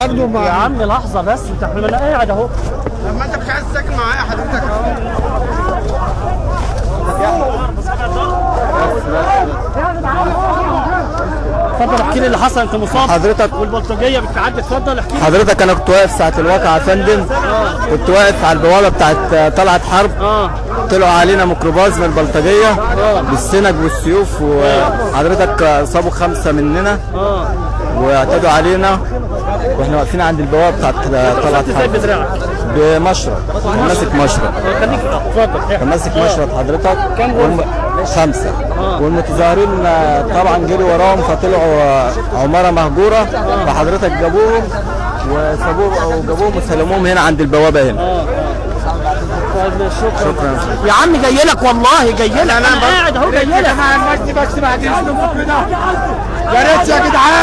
برضه يا ما عم لحظه بس انت احنا انا قاعد اهو لما انت مش عايز تسكن معايا حضرتك اهو اتفضل احكي لي اللي حصل انت مصاب حضرتك والبلطجيه بتعدي اتفضل احكي لي حضرتك انا كنت واقف ساعه الواقعه يا فندم كنت واقف على البوابه بتاعت طلعت حرب اه طلعوا علينا ميكروباص من البلطجيه بالسنج والسيوف وحضرتك صابوا خمسه مننا اه واعتدوا علينا واحنا واقفين عند البوابه بتاعت طلعت ازاي حرب بدراعك بمشرط كان ماسك مشرط آه، خليك اتفضل احكي. كان ماسك آه. مشرط حضرتك كام والم... خمسة والمتظاهرين آه، طبعا جروا وراهم فطلعوا آه، عمارة مهجورة فحضرتك جابوهم وسابوه وجابوهم وسلموهم هنا عند البوابة هنا طيب شكرا شكرا يا عم جاي لك والله جاي لك انا قاعد اهو جاي لك المجد بس بعد اذنكم كده يا ريت يا جدعان